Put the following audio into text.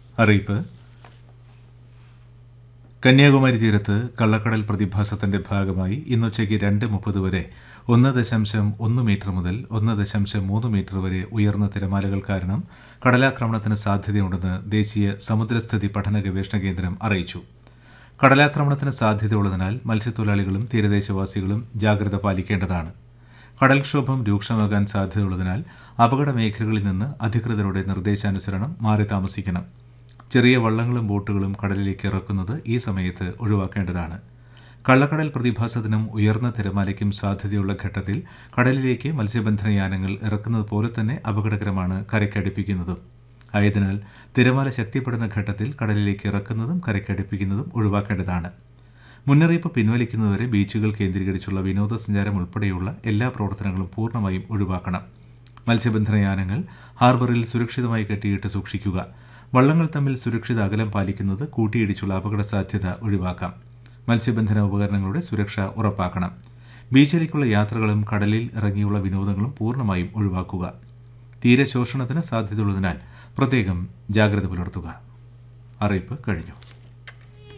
അറിയിപ്പ് കന്യാകുമാരി തീരത്ത് കള്ളക്കടൽ പ്രതിഭാസത്തിന്റെ ഭാഗമായി ഇന്നുച്ചയ്ക്ക് രണ്ട് മുപ്പത് വരെ ഒന്ന് ദശാംശം ഒന്ന് മീറ്റർ മുതൽ ഒന്ന് ദശാംശം മൂന്ന് മീറ്റർ വരെ ഉയർന്ന തിരമാലകൾ കാരണം കടലാക്രമണത്തിന് സാധ്യതയുണ്ടെന്ന് ദേശീയ സമുദ്രസ്ഥിതി പഠന ഗവേഷണ കേന്ദ്രം അറിയിച്ചു കടലാക്രമണത്തിന് സാധ്യതയുള്ളതിനാൽ മത്സ്യത്തൊഴിലാളികളും തീരദേശവാസികളും ജാഗ്രത പാലിക്കേണ്ടതാണ് കടൽക്ഷോഭം രൂക്ഷമാകാൻ സാധ്യതയുള്ളതിനാൽ അപകട മേഖലകളിൽ നിന്ന് അധികൃതരുടെ നിർദ്ദേശാനുസരണം മാറി താമസിക്കണം ചെറിയ വള്ളങ്ങളും ബോട്ടുകളും കടലിലേക്ക് ഇറക്കുന്നത് ഈ സമയത്ത് ഒഴിവാക്കേണ്ടതാണ് കള്ളക്കടൽ പ്രതിഭാസത്തിനും ഉയർന്ന തിരമാലയ്ക്കും സാധ്യതയുള്ള ഘട്ടത്തിൽ കടലിലേക്ക് മത്സ്യബന്ധന യാനങ്ങൾ ഇറക്കുന്നത് പോലെ തന്നെ അപകടകരമാണ് കരയ്ക്കടുപ്പിക്കുന്നതും ആയതിനാൽ തിരമാല ശക്തിപ്പെടുന്ന ഘട്ടത്തിൽ കടലിലേക്ക് ഇറക്കുന്നതും കരയ്ക്കടുപ്പിക്കുന്നതും ഒഴിവാക്കേണ്ടതാണ് മുന്നറിയിപ്പ് പിൻവലിക്കുന്നതുവരെ ബീച്ചുകൾ കേന്ദ്രീകരിച്ചുള്ള വിനോദസഞ്ചാരം ഉൾപ്പെടെയുള്ള എല്ലാ പ്രവർത്തനങ്ങളും പൂർണ്ണമായും ഒഴിവാക്കണം മത്സ്യബന്ധന യാനങ്ങൾ ഹാർബറിൽ സുരക്ഷിതമായി കെട്ടിയിട്ട് സൂക്ഷിക്കുക വള്ളങ്ങൾ തമ്മിൽ സുരക്ഷിത അകലം പാലിക്കുന്നത് കൂട്ടിയിടിച്ചുള്ള അപകട സാധ്യത ഒഴിവാക്കാം മത്സ്യബന്ധന ഉപകരണങ്ങളുടെ സുരക്ഷ ഉറപ്പാക്കണം ബീച്ചിലേക്കുള്ള യാത്രകളും കടലിൽ ഇറങ്ങിയുള്ള വിനോദങ്ങളും പൂർണ്ണമായും ഒഴിവാക്കുക തീരശോഷണത്തിന് സാധ്യതയുള്ളതിനാൽ പ്രത്യേകം ജാഗ്രത പുലർത്തുക അറിയിപ്പ് കഴിഞ്ഞു